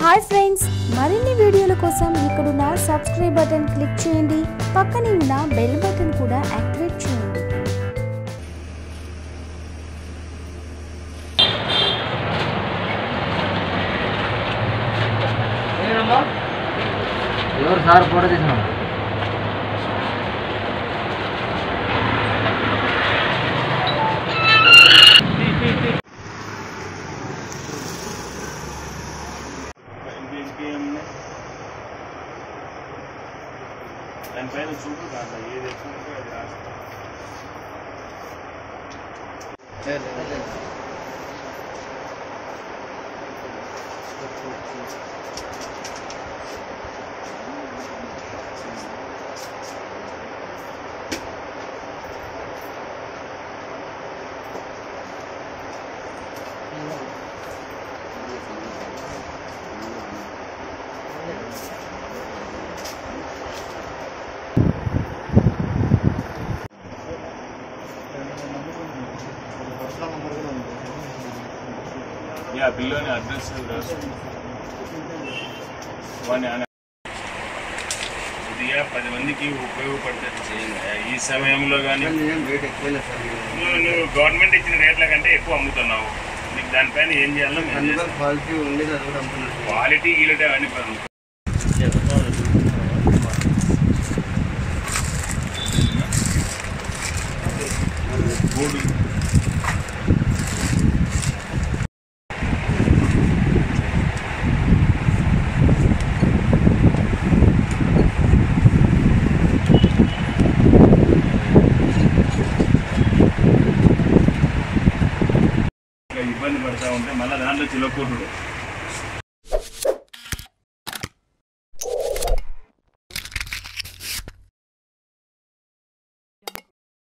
Hi friends మరిన్ని వీడియోల కోసం ఇక్కడున్న సబ్స్క్రైబ్ బటన్ క్లిక్ చేయండి పక్కనే ఉన్న బెల్ బటన్ కూడా యాక్టివేట్ చేయండి ఎవరు సార్ ఫోటో తీసిన దానిపైన చూపు దాంట్లో ఏది ఎక్కువ ఉంటే అది రాస్తా యా బిల్లోని అడ్రస్ రాసు వాడిని అన- కొద్దిగా పది మందికి ఉపయోగపడుతుంది చేయండి ఈ సమయంలో కానీ నువ్వు నువ్వు గవర్నమెంట్ ఇచ్చిన రేట్ల కంటే ఎక్కువ అమ్ముతున్నావు నీకు దానిపైన ఏం చేయాలో మేము చేస్తాం. క్వాలిటీ ఉండేది అది కూడా అమ్ముతున్నారు క్వాలిటీ గీలిటీ అవన్నీ పనులు బోర్డు ఇంకా ఇబ్బంది పడతా ఉంటే మళ్ళీ దాంట్లో చిలకూరుడు